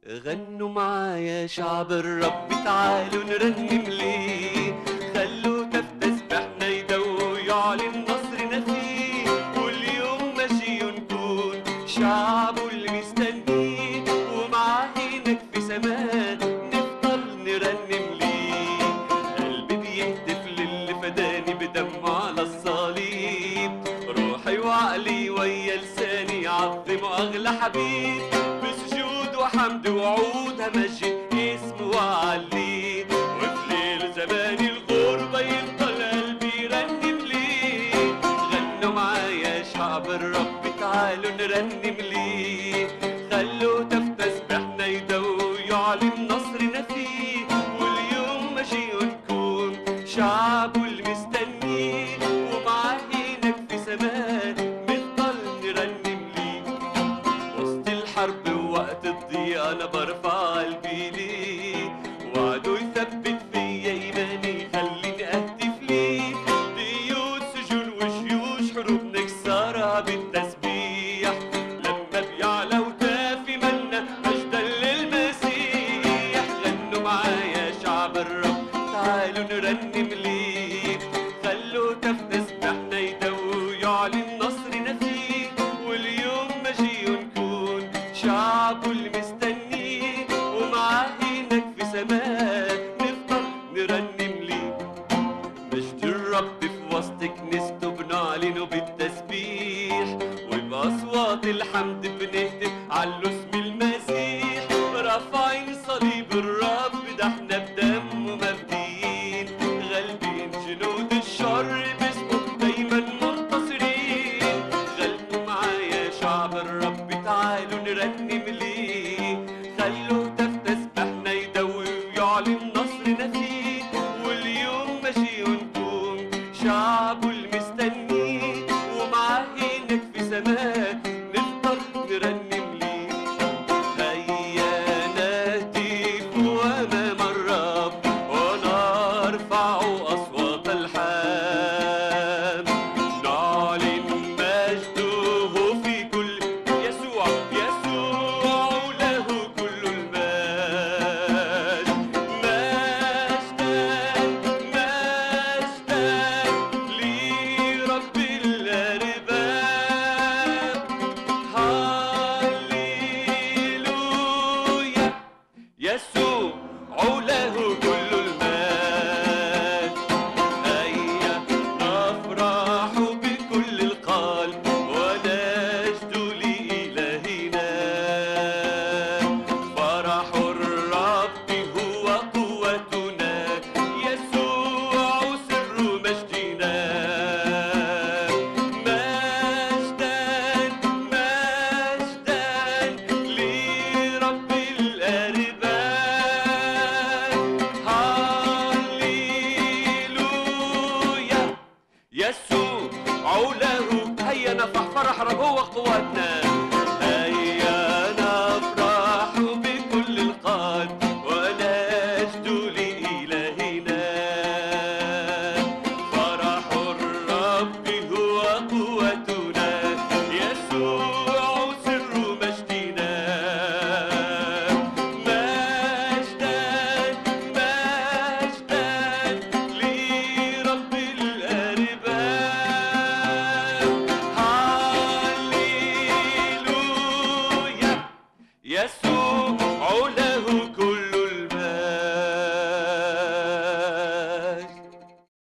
غنوا معايا شعب الرب تعالوا نرنم ليه خلوا تف تسبحنا يدو يعلن نصرنا فيه واليوم ماشي نكون شعبه اللي مستنيه ومعاه هناك في سماه نفضل نرنم ليه قلبي بيهتف للي فداني بدمه على الصليب روحي وعقلي ويا لساني عظموا اغلى حبيب بسجود وحمد وعود همجد اسمه وعليه وفي ليل زمان الغربة يفضل قلبي يرنم ليه غنوا معايا شعب الرب تعالوا نرنم ليه خلوا تفتسبحنا يدو يعلن نصرنا فيه واليوم ماشي ونكون شعبه اللي مستنيه ومعاه هناك في سماه نفضل نرنم ليه وسط الحرب ووقت الضيقة أنا برفع قلبي ليه وعده يثبت فيا إيماني يخليني أهتف ليه ديوت سجون وشيوش حروب نكسرها بالتسبيح لما بيعلى وتافي منا مجدا للمسيح غنوا معايا شعب الرب تعالوا نرنم ليه خلوا تفتسبحنا يدو يعلن نصرنا فيه واليوم ماشي ونكون شعبه اللي مستنيه ومعاه هناك في سماه نفضل نرنم ليه مجد الرب في وسط كنيسته بنعلنه بالتسبيح وبأصوات الحمد بنهتف على اسم المسيح رافعين صليب الرب ده احنا بدمه مفديين غالبين جنود الشر باسمه دايما منتصرين غنوا معايا شعب الرب تعالوا نرنم ليه خلوا تفتسبحنا يدوي ويعلن نصرنا فيه واليوم ماشي ونكون شعبه المستنيه ومعاه هناك في سماه نفضل نرنم ليه هيا نهتف أمام الرب ونرفع أصوات الحمد نعلن مجده في كل يسوع يسوع له كل المجد مجدا مجدا لرب الأرباب هاليلويا يسوع له كل المجد هيا نفرح بكل القلب ونجد لإلهنا فرح الرب هو قوتنا يسوع سر مجدنا مجدا مجدا لرب الأرباب هاليلويا يسوع له هيا نفرح فرح رب هو قوتنا هيا نفرح بكل القلب ونجد لإلهنا فرح الرب هو قوتنا يسوع سر مجدنا مجدا مجدا لرب الأرباب هاليلويا يسوع